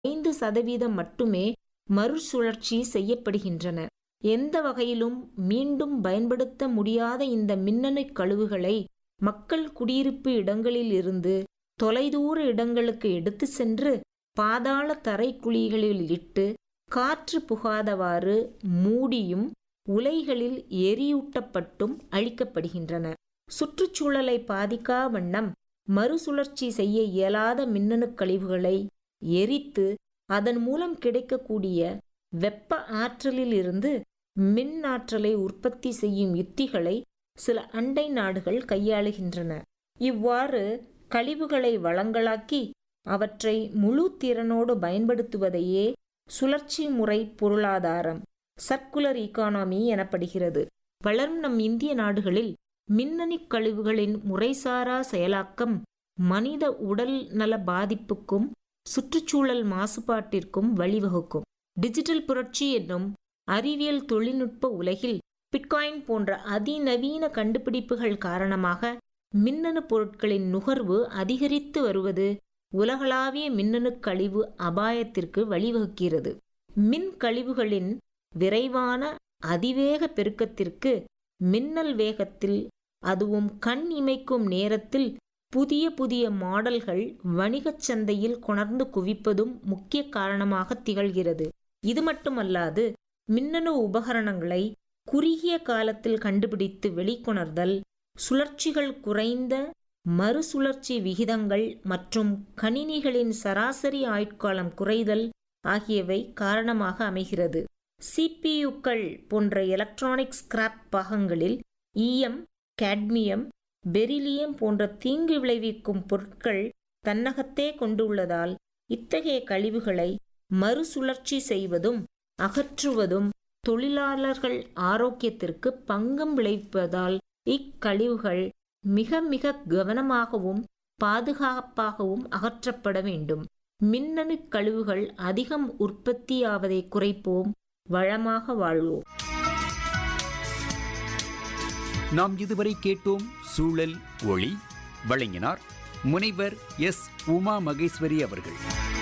ஐந்து சதவீதம் மட்டுமே மறுசுழற்சி செய்யப்படுகின்றன எந்த வகையிலும் மீண்டும் பயன்படுத்த முடியாத இந்த மின்னணு கழிவுகளை மக்கள் குடியிருப்பு இடங்களில் இருந்து தொலைதூர இடங்களுக்கு எடுத்து சென்று பாதாள தரை குழிகளில் இட்டு காற்று புகாதவாறு மூடியும் உலைகளில் எரியூட்டப்பட்டும் அழிக்கப்படுகின்றன சுற்றுச்சூழலை பாதிக்கா வண்ணம் மறுசுழற்சி செய்ய இயலாத மின்னணு கழிவுகளை எரித்து அதன் மூலம் கிடைக்கக்கூடிய வெப்ப ஆற்றலில் இருந்து மின் ஆற்றலை உற்பத்தி செய்யும் யுத்திகளை சில அண்டை நாடுகள் கையாளுகின்றன இவ்வாறு கழிவுகளை வளங்களாக்கி அவற்றை முழு திறனோடு பயன்படுத்துவதையே சுழற்சி முறை பொருளாதாரம் சர்க்குலர் ஈகானமி எனப்படுகிறது வளரும் நம் இந்திய நாடுகளில் மின்னணு கழிவுகளின் முறைசாரா செயலாக்கம் மனித உடல் நல பாதிப்புக்கும் சுற்றுச்சூழல் மாசுபாட்டிற்கும் வழிவகுக்கும் டிஜிட்டல் புரட்சி என்னும் அறிவியல் தொழில்நுட்ப உலகில் பிட்காயின் போன்ற அதிநவீன கண்டுபிடிப்புகள் காரணமாக மின்னணு பொருட்களின் நுகர்வு அதிகரித்து வருவது உலகளாவிய மின்னணு கழிவு அபாயத்திற்கு வழிவகுக்கிறது மின் கழிவுகளின் விரைவான அதிவேக பெருக்கத்திற்கு மின்னல் வேகத்தில் அதுவும் கண் இமைக்கும் நேரத்தில் புதிய புதிய மாடல்கள் வணிகச் சந்தையில் கொணர்ந்து குவிப்பதும் முக்கிய காரணமாக திகழ்கிறது இது மட்டுமல்லாது மின்னணு உபகரணங்களை குறுகிய காலத்தில் கண்டுபிடித்து வெளிக்கொணர்தல் சுழற்சிகள் குறைந்த மறுசுழற்சி விகிதங்கள் மற்றும் கணினிகளின் சராசரி ஆயுட்காலம் குறைதல் ஆகியவை காரணமாக அமைகிறது சிபியுக்கள் போன்ற எலக்ட்ரானிக் ஸ்கிராப் பாகங்களில் ஈயம் கேட்மியம் பெரிலியம் போன்ற தீங்கு விளைவிக்கும் பொருட்கள் தன்னகத்தே கொண்டுள்ளதால் இத்தகைய கழிவுகளை மறுசுழற்சி செய்வதும் அகற்றுவதும் தொழிலாளர்கள் ஆரோக்கியத்திற்கு பங்கம் விளைவிப்பதால் இக்கழிவுகள் மிக மிக கவனமாகவும் பாதுகாப்பாகவும் அகற்றப்பட வேண்டும் மின்னணு கழிவுகள் அதிகம் உற்பத்தியாவதை குறைப்போம் வளமாக வாழ்வோம் நாம் இதுவரை கேட்டோம் சூழல் ஒளி வழங்கினார் முனைவர் எஸ் உமா மகேஸ்வரி அவர்கள்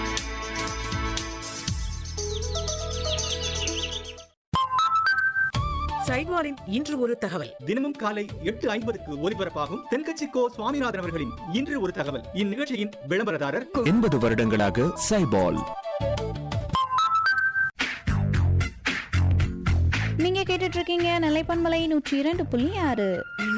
சைட்வாரின் இன்று ஒரு தகவல் தினமும் காலை எட்டு ஐம்பதுக்கு ஒலிபரப்பாகும் தென்கட்சி கோ சுவாமிநாதன் அவர்களின் இன்று ஒரு தகவல் இந்நிகழ்ச்சியின் விளம்பரதாரர் எண்பது வருடங்களாக சைபால் நீங்க கேட்டுட்டு இருக்கீங்க நிலைப்பன்மலை நூற்றி இரண்டு புள்ளி ஆறு